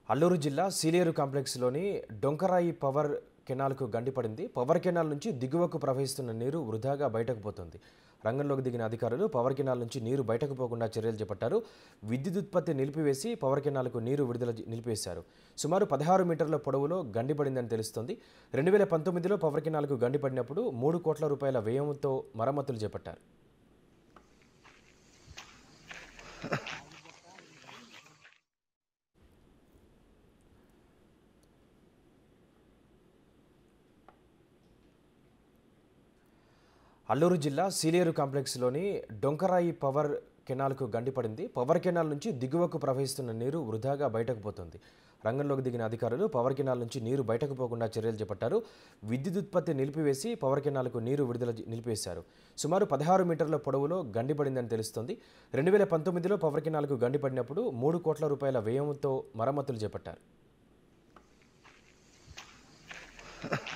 అల్లూరు జిల్లా సీలేరు కాంప్లెక్స్లోని డొంకరాయి పవర్ కెనాల్కు గండిపడింది పవర్ కెనాల్ నుంచి దిగువకు ప్రవహిస్తున్న నీరు వృధాగా బయటకు పోతుంది రంగంలోకి దిగిన అధికారులు పవర్ కెనాల్ నుంచి నీరు బయటకు పోకుండా చర్యలు చేపట్టారు విద్యుత్ ఉత్పత్తి నిలిపివేసి పవర్ కెనాల్కు నీరు విడుదల జ- నిలిపివేశారు సుమారు పదహారు మీటర్ల పొడవులో గండిపడిందని తెలుస్తోంది రెండు వేల పంతొమ్మిదిలో పవర్ కెనాల్కు గండిపడినప్పుడు మూడు కోట్ల రూపాయల వ్యయంతో మరమ్మతులు చేపట్టారు అల్లూరు జిల్లా సీలేరు కాంప్లెక్స్లోని డొంకరాయి పవర్ కెనాల్కు గండిపడింది పవర్ కెనాల్ నుంచి దిగువకు ప్రవహిస్తున్న నీరు వృధాగా బయటకు పోతుంది రంగంలోకి దిగిన అధికారులు పవర్ కెనాల్ నుంచి నీరు బయటకు పోకుండా చర్యలు చేపట్టారు విద్యుత్ ఉత్పత్తి నిలిపివేసి పవర్ కెనాల్కు నీరు విడుదల జ- నిలిపివేశారు సుమారు పదహారు మీటర్ల పొడవులో గండిపడిందని తెలుస్తోంది రెండు వేల పంతొమ్మిదిలో పవర్ కెనాల్కు గండిపడినప్పుడు మూడు కోట్ల రూపాయల వ్యయంతో మరమ్మతులు చేపట్టారు